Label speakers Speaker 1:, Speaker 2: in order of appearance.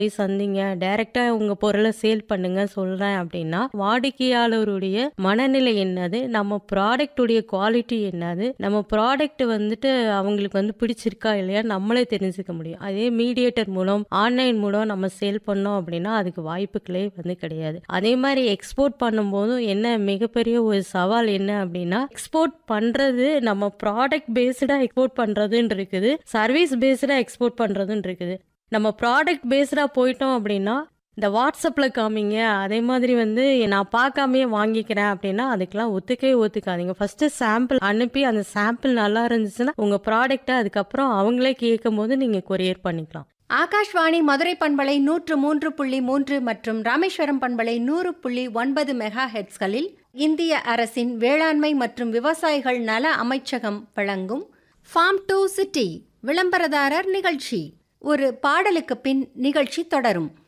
Speaker 1: போய் சந்திங்க டைரக்டா உங்க பொருளை சேல் பண்ணுங்க சொல்றேன் அப்படின்னா வாடிக்கையாளருடைய மனநிலை என்னது நம்ம ப்ராடக்ட் உடைய குவாலிட்டி என்னது நம்ம ப்ராடக்ட் வந்துட்டு அவங்களுக்கு வந்து பிடிச்சிருக்கா இல்லையா நம்மளே தெரிஞ்சுக்க முடியும் அதே மீடியேட்டர் மூலம் ஆன்லைன் மூலம் நம்ம சேல் பண்ணோம் அப்படின்னா அதுக்கு வாய்ப்புகளே வந்து கிடையாது அதே மாதிரி எக்ஸ்போர்ட் பண்ணும்போதும் என்ன மிகப்பெரிய ஒரு சவால் என்ன அப்படின்னா எக்ஸ்போர்ட் பண்றது நம்ம ப்ராடக்ட் பேஸ்டா எக்ஸ்போர்ட் பண்றதுன்னு இருக்குது சர்வீஸ் பேஸ்டா எக்ஸ்போர்ட் பண்றதுன்னு இருக்குது நம்ம ப்ராடக்ட் பேஸ்டா போயிட்டோம் அப்படின்னா இந்த வாட்ஸ்அப்பில் காமிங்க அதே மாதிரி வந்து நான் பார்க்காமயே வாங்கிக்கிறேன் அப்படின்னா அதுக்கெல்லாம் ஒத்துக்கவே ஒத்துக்காதீங்க ஃபர்ஸ்ட் சாம்பிள் அனுப்பி அந்த சாம்பிள் நல்லா இருந்துச்சுன்னா உங்க ப்ராடக்ட்டை அதுக்கப்புறம் அவங்களே கேட்கும் போது நீங்க கொரியர் பண்ணிக்கலாம்
Speaker 2: ஆகாஷ்வாணி மதுரை பண்பலை நூற்று மூன்று புள்ளி மூன்று மற்றும் ராமேஸ்வரம் பண்பலை நூறு புள்ளி ஒன்பது மெகா ஹெட்ஸ்களில் இந்திய அரசின் வேளாண்மை மற்றும் விவசாயிகள் நல அமைச்சகம் வழங்கும் ஃபார்ம் டு சிட்டி விளம்பரதாரர் நிகழ்ச்சி ஒரு பாடலுக்கு பின் நிகழ்ச்சி தொடரும்